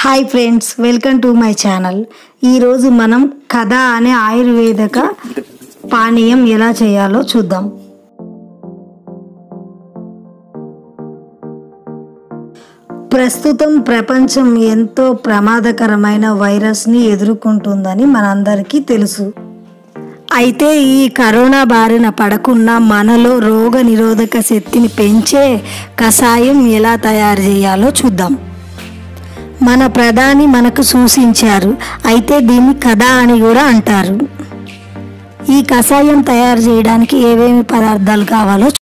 hi friends welcome to my channel ఈరోజు మనం కథ అనే ఆయుర్వేదిక పానీయం ఎలా చేయాలో చూద్దాం ప్రస్తుతం ప్రపంచం ఎంతో ప్రమాదకరమైన వైరస్ని ఎదుర్కొంటుందని మనందరికీ తెలుసు అయితే ఈ కరోనా బారిన పడకుండా మనలో రోగ నిరోధక శక్తిని పెంచే కషాయం ఎలా తయారు చేయాలో చూద్దాం మన ప్రధాని మనకు సూచించారు అయితే దీన్ని కథ అని కూడా అంటారు ఈ కషాయం తయారు చేయడానికి ఏవేమి పదార్థాలు కావాలో చూ-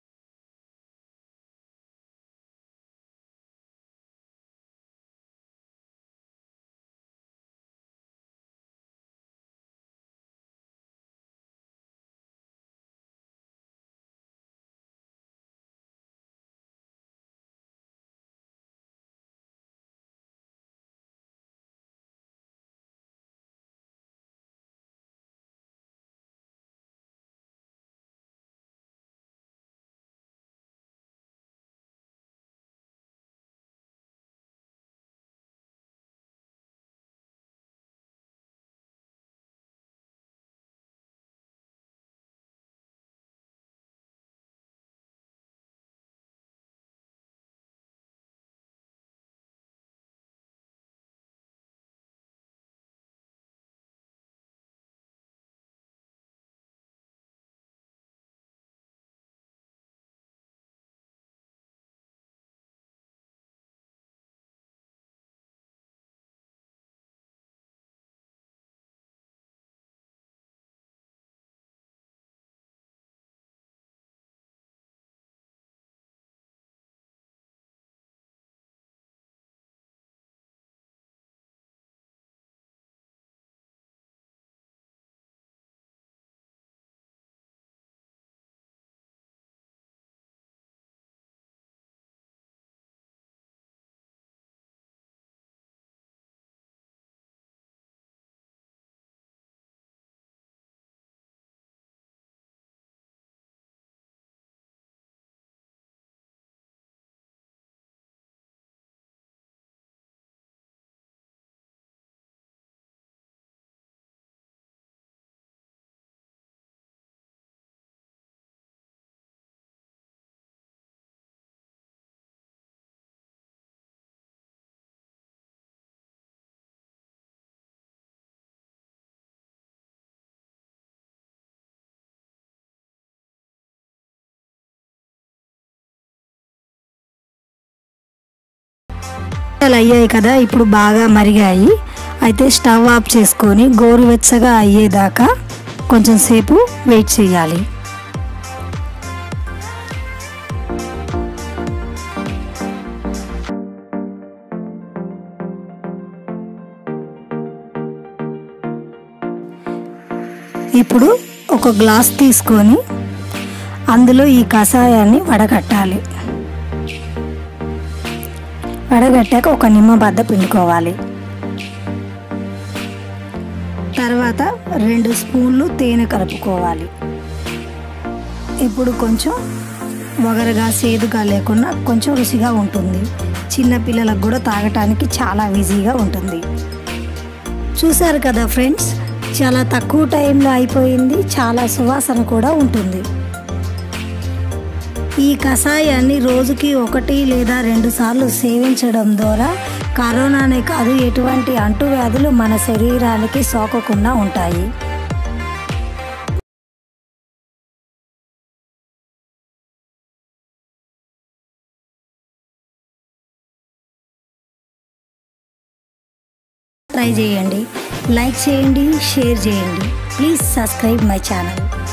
అలా అయ్యాయి కదా ఇప్పుడు బాగా మరిగాయి అయితే స్టవ్ ఆఫ్ చేసుకొని గోరువెచ్చగా అయ్యేదాకా కొంచెం సేపు వెయిట్ చేయాలి ఇప్పుడు ఒక గ్లాస్ తీసుకొని అందులో ఈ కషాయాన్ని వడగట్టాలి వడగట్టాక ఒక నిమ్మ బద్ద పిండుకోవాలి తర్వాత రెండు స్పూన్లు తేనె కలుపుకోవాలి ఇప్పుడు కొంచెం వగరగా సేదుగా లేకుండా కొంచెం రుచిగా ఉంటుంది చిన్న పిల్లలకు కూడా తాగటానికి చాలా ఈజీగా ఉంటుంది చూసారు కదా ఫ్రెండ్స్ చాలా తక్కువ టైంలో అయిపోయింది చాలా సువాసన కూడా ఉంటుంది ఈ కషాయాన్ని రోజుకి ఒకటి లేదా రెండు సార్లు సేవించడం ద్వారా కరోనానే కాదు ఎటువంటి అంటువ్యాధులు మన శరీరానికి సోకకుండా ఉంటాయి ట్రై చేయండి లైక్ చేయండి షేర్ చేయండి ప్లీజ్ సబ్స్క్రైబ్ మై ఛానల్